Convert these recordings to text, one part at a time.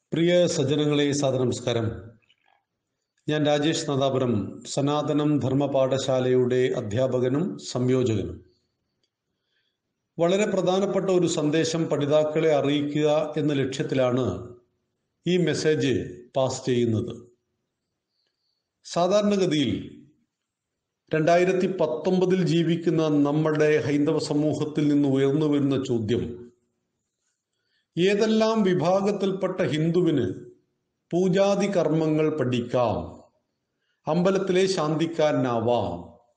പ്രിയ സജ്ജനങ്ങളെ സാദനമസ്കാരം ഞാൻ രാജേഷ് നദാപുരം സനാതനം ധർമ്മ പാഠശാലയുടെ അധ്യാപകനും സംയോജകനും വളരെ പ്രധാനപ്പെട്ട ഒരു സന്ദേശം പഠിതാക്കളെ അറിയിക്കുക എന്ന ലക്ഷ്യത്തിലാണ് ഈ മെസ്സേജ് പാസ് ചെയ്യുന്നത് സാധാരണഗതിയിൽ രണ്ടായിരത്തി പത്തൊമ്പതിൽ ജീവിക്കുന്ന നമ്മുടെ ഹൈന്ദവ സമൂഹത്തിൽ നിന്ന് ഉയർന്നു വരുന്ന ചോദ്യം ഏതെല്ലാം വിഭാഗത്തിൽപ്പെട്ട ഹിന്ദുവിന് പൂജാതി കർമ്മങ്ങൾ പഠിക്കാം അമ്പലത്തിലെ ശാന്തിക്കാരനാവാം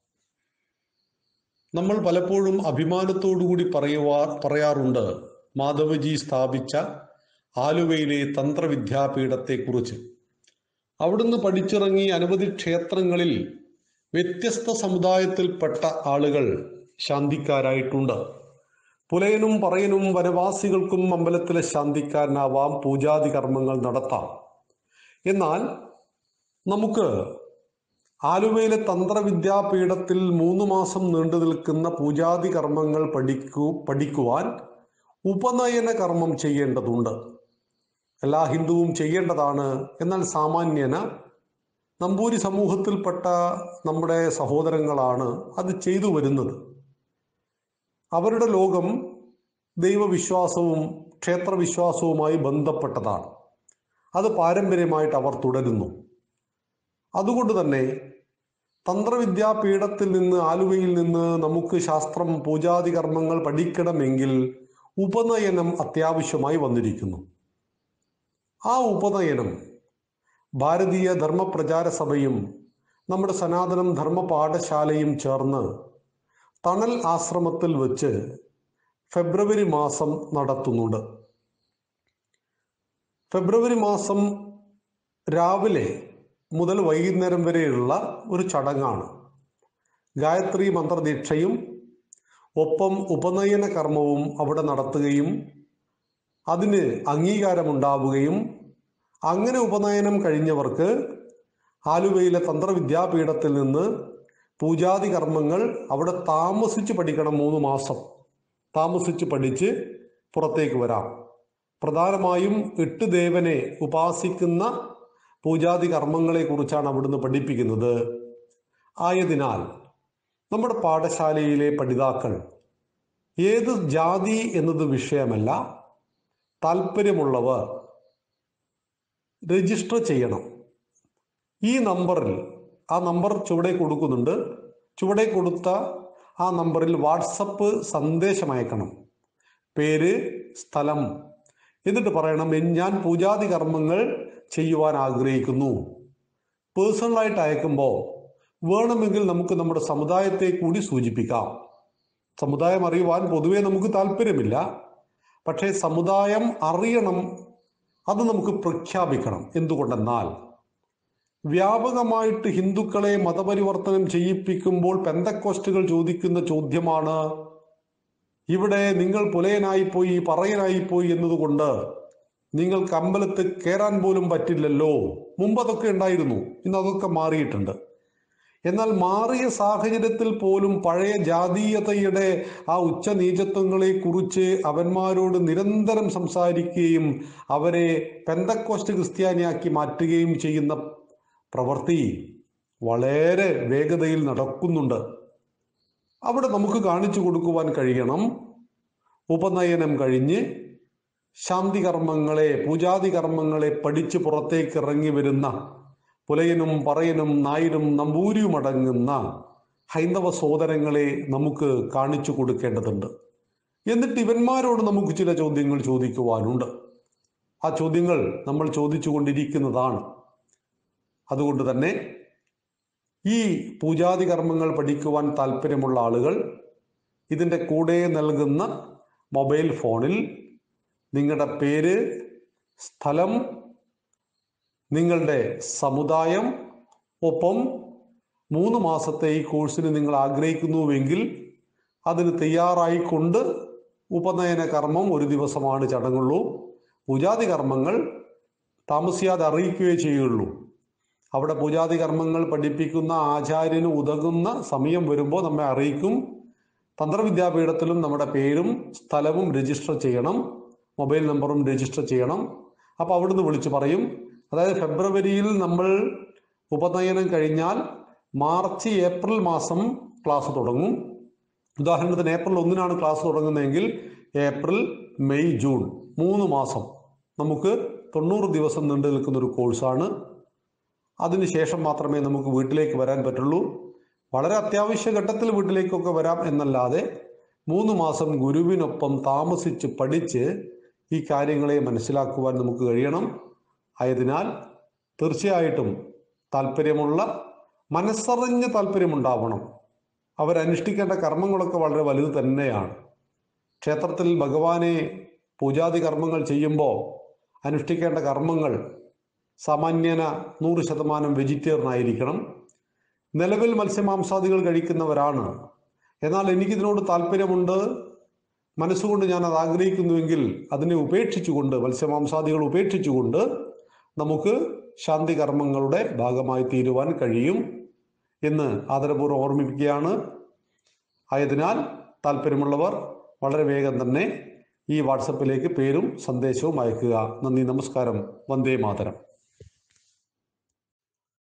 നമ്മൾ പലപ്പോഴും അഭിമാനത്തോടുകൂടി പറയുവാ പറയാറുണ്ട് മാധവജി സ്ഥാപിച്ച ആലുവയിലെ തന്ത്രവിദ്യാപീഠത്തെക്കുറിച്ച് അവിടുന്ന് പഠിച്ചിറങ്ങി അനവധി ക്ഷേത്രങ്ങളിൽ വ്യത്യസ്ത സമുദായത്തിൽപ്പെട്ട ആളുകൾ ശാന്തിക്കാരായിട്ടുണ്ട് പുലയനും പറയനും വനവാസികൾക്കും അമ്പലത്തിലെ ശാന്തിക്കാരനാവാം പൂജാതി കർമ്മങ്ങൾ നടത്താം എന്നാൽ നമുക്ക് ആലുവയിലെ തന്ത്രവിദ്യാപീഠത്തിൽ മൂന്ന് മാസം നീണ്ടു നിൽക്കുന്ന പൂജാതി കർമ്മങ്ങൾ പഠിക്കു പഠിക്കുവാൻ ഉപനയന കർമ്മം ചെയ്യേണ്ടതുണ്ട് എല്ലാ ഹിന്ദുവും ചെയ്യേണ്ടതാണ് എന്നാൽ സാമാന്യന നമ്പൂരി സമൂഹത്തിൽപ്പെട്ട നമ്മുടെ സഹോദരങ്ങളാണ് അത് ചെയ്തു വരുന്നത് അവരുടെ ലോകം ദൈവവിശ്വാസവും ക്ഷേത്രവിശ്വാസവുമായി ബന്ധപ്പെട്ടതാണ് അത് പാരമ്പര്യമായിട്ട് അവർ തുടരുന്നു അതുകൊണ്ട് തന്നെ തന്ത്രവിദ്യാപീഠത്തിൽ നിന്ന് ആലുവയിൽ നിന്ന് നമുക്ക് ശാസ്ത്രം പൂജാതി കർമ്മങ്ങൾ പഠിക്കണമെങ്കിൽ ഉപനയനം അത്യാവശ്യമായി വന്നിരിക്കുന്നു ആ ഉപനയനം ഭാരതീയ ധർമ്മപ്രചാര സഭയും നമ്മുടെ സനാതനം ധർമ്മ പാഠശാലയും ചേർന്ന് തണൽ ആശ്രമത്തിൽ വെച്ച് ഫെബ്രുവരി മാസം നടത്തുന്നുണ്ട് ഫെബ്രുവരി മാസം രാവിലെ മുതൽ വൈകുന്നേരം വരെയുള്ള ഒരു ചടങ്ങാണ് ഗായത്രി മന്ത്രദീക്ഷയും ഒപ്പം ഉപനയന കർമ്മവും അവിടെ നടത്തുകയും അതിന് അംഗീകാരമുണ്ടാവുകയും അങ്ങനെ ഉപനയനം കഴിഞ്ഞവർക്ക് ആലുവയിലെ തന്ത്രവിദ്യാപീഠത്തിൽ നിന്ന് പൂജാതി കർമ്മങ്ങൾ അവിടെ താമസിച്ച് പഠിക്കണം മൂന്ന് മാസം താമസിച്ച് പഠിച്ച് പുറത്തേക്ക് വരാം പ്രധാനമായും എട്ട് ദേവനെ ഉപാസിക്കുന്ന പൂജാതി കർമ്മങ്ങളെ കുറിച്ചാണ് അവിടുന്ന് പഠിപ്പിക്കുന്നത് ആയതിനാൽ നമ്മുടെ പാഠശാലയിലെ പഠിതാക്കൾ ഏത് ജാതി എന്നത് വിഷയമല്ല താല്പര്യമുള്ളവർ രജിസ്റ്റർ ചെയ്യണം ഈ നമ്പറിൽ ആ നമ്പർ ചുവടെ കൊടുക്കുന്നുണ്ട് ചുവടെ കൊടുത്ത ആ നമ്പറിൽ വാട്സപ്പ് സന്ദേശം അയക്കണം പേര് സ്ഥലം എന്നിട്ട് പറയണം ഞാൻ പൂജാതി കർമ്മങ്ങൾ ചെയ്യുവാൻ ആഗ്രഹിക്കുന്നു പേഴ്സണലായിട്ട് അയക്കുമ്പോൾ വേണമെങ്കിൽ നമുക്ക് നമ്മുടെ സമുദായത്തെ കൂടി സൂചിപ്പിക്കാം സമുദായം അറിയുവാൻ പൊതുവെ നമുക്ക് താല്പര്യമില്ല പക്ഷേ സമുദായം അറിയണം അത് നമുക്ക് പ്രഖ്യാപിക്കണം എന്തുകൊണ്ടെന്നാൽ വ്യാപകമായിട്ട് ഹിന്ദുക്കളെ മതപരിവർത്തനം ചെയ്യിപ്പിക്കുമ്പോൾ പെന്തക്കോസ്റ്റുകൾ ചോദിക്കുന്ന ചോദ്യമാണ് ഇവിടെ നിങ്ങൾ പുലയനായിപ്പോയി പറയനായിപ്പോയി എന്നതുകൊണ്ട് നിങ്ങൾക്ക് അമ്പലത്ത് കയറാൻ പോലും പറ്റില്ലല്ലോ മുമ്പ് അതൊക്കെ ഉണ്ടായിരുന്നു ഇന്ന് അതൊക്കെ മാറിയിട്ടുണ്ട് എന്നാൽ മാറിയ സാഹചര്യത്തിൽ പോലും പഴയ ജാതീയതയുടെ ആ ഉച്ചനീചത്വങ്ങളെ കുറിച്ച് അവന്മാരോട് നിരന്തരം സംസാരിക്കുകയും അവരെ പെന്തക്കോസ്റ്റ് ക്രിസ്ത്യാനിയാക്കി മാറ്റുകയും ചെയ്യുന്ന പ്രവൃത്തി വളരെ വേഗതയിൽ നടക്കുന്നുണ്ട് അവിടെ നമുക്ക് കാണിച്ചു കൊടുക്കുവാൻ കഴിയണം ഉപനയനം കഴിഞ്ഞ് ശാന്തി കർമ്മങ്ങളെ പൂജാതി കർമ്മങ്ങളെ പഠിച്ച് പുറത്തേക്ക് ഇറങ്ങി വരുന്ന പുലയനും പറയനും നായരും നമ്പൂരിയും അടങ്ങുന്ന ഹൈന്ദവ സോദരങ്ങളെ നമുക്ക് കാണിച്ചു കൊടുക്കേണ്ടതുണ്ട് എന്നിട്ട് ഇവന്മാരോട് നമുക്ക് ചില ചോദ്യങ്ങൾ ചോദിക്കുവാനുണ്ട് ആ ചോദ്യങ്ങൾ നമ്മൾ ചോദിച്ചു കൊണ്ടിരിക്കുന്നതാണ് അതുകൊണ്ട് തന്നെ ഈ പൂജാതി കർമ്മങ്ങൾ പഠിക്കുവാൻ താല്പര്യമുള്ള ആളുകൾ ഇതിൻ്റെ കൂടെ നൽകുന്ന മൊബൈൽ ഫോണിൽ നിങ്ങളുടെ പേര് സ്ഥലം നിങ്ങളുടെ സമുദായം ഒപ്പം മൂന്ന് മാസത്തെ ഈ കോഴ്സിന് നിങ്ങൾ ആഗ്രഹിക്കുന്നുവെങ്കിൽ അതിന് തയ്യാറായിക്കൊണ്ട് ഉപനയന കർമ്മം ഒരു ദിവസമാണ് ചടങ്ങുള്ളൂ പൂജാതി കർമ്മങ്ങൾ താമസിയാതെ അറിയിക്കുകയേ ചെയ്യുള്ളൂ അവിടെ പൂജാതി കർമ്മങ്ങൾ പഠിപ്പിക്കുന്ന ആചാര്യന് ഉതകുന്ന സമയം വരുമ്പോൾ നമ്മെ അറിയിക്കും തന്ത്രവിദ്യാപീഠത്തിലും നമ്മുടെ പേരും സ്ഥലവും രജിസ്റ്റർ ചെയ്യണം മൊബൈൽ നമ്പറും രജിസ്റ്റർ ചെയ്യണം അപ്പോൾ അവിടുന്ന് വിളിച്ചു പറയും അതായത് ഫെബ്രുവരിയിൽ നമ്മൾ ഉപനയനം കഴിഞ്ഞാൽ മാർച്ച് ഏപ്രിൽ മാസം ക്ലാസ് തുടങ്ങും ഉദാഹരണത്തിന് ഏപ്രിൽ ഒന്നിനാണ് ക്ലാസ് തുടങ്ങുന്നതെങ്കിൽ ഏപ്രിൽ മെയ് ജൂൺ മൂന്ന് മാസം നമുക്ക് തൊണ്ണൂറ് ദിവസം നീണ്ടു നിൽക്കുന്ന ഒരു കോഴ്സാണ് അതിനുശേഷം മാത്രമേ നമുക്ക് വീട്ടിലേക്ക് വരാൻ പറ്റുള്ളൂ വളരെ അത്യാവശ്യ ഘട്ടത്തിൽ വീട്ടിലേക്കൊക്കെ വരാം എന്നല്ലാതെ മൂന്ന് മാസം ഗുരുവിനൊപ്പം താമസിച്ച് പഠിച്ച് ഈ കാര്യങ്ങളെ മനസ്സിലാക്കുവാൻ നമുക്ക് കഴിയണം ആയതിനാൽ തീർച്ചയായിട്ടും താല്പര്യമുള്ള മനസ്സറിഞ്ഞ താല്പര്യമുണ്ടാവണം അവരനുഷ്ഠിക്കേണ്ട കർമ്മങ്ങളൊക്കെ വളരെ വലുത് തന്നെയാണ് ക്ഷേത്രത്തിൽ ഭഗവാനെ പൂജാതി കർമ്മങ്ങൾ ചെയ്യുമ്പോൾ അനുഷ്ഠിക്കേണ്ട കർമ്മങ്ങൾ സാമാന്യന നൂറ് ശതമാനം വെജിറ്റേറിയൻ ആയിരിക്കണം നിലവിൽ മത്സ്യമാംസാദികൾ കഴിക്കുന്നവരാണ് എന്നാൽ എനിക്കിതിനോട് താല്പര്യമുണ്ട് മനസ്സുകൊണ്ട് ഞാൻ അത് ആഗ്രഹിക്കുന്നുവെങ്കിൽ അതിനെ ഉപേക്ഷിച്ചുകൊണ്ട് മത്സ്യമാംസാദികൾ ഉപേക്ഷിച്ചുകൊണ്ട് നമുക്ക് ശാന്തി കർമ്മങ്ങളുടെ ഭാഗമായി തീരുവാൻ കഴിയും എന്ന് ആദരപൂർവ്വം ഓർമ്മിപ്പിക്കുകയാണ് ആയതിനാൽ താല്പര്യമുള്ളവർ വളരെ വേഗം തന്നെ ഈ വാട്സപ്പിലേക്ക് പേരും സന്ദേശവും അയക്കുക നന്ദി നമസ്കാരം വന്ദേ മാതരം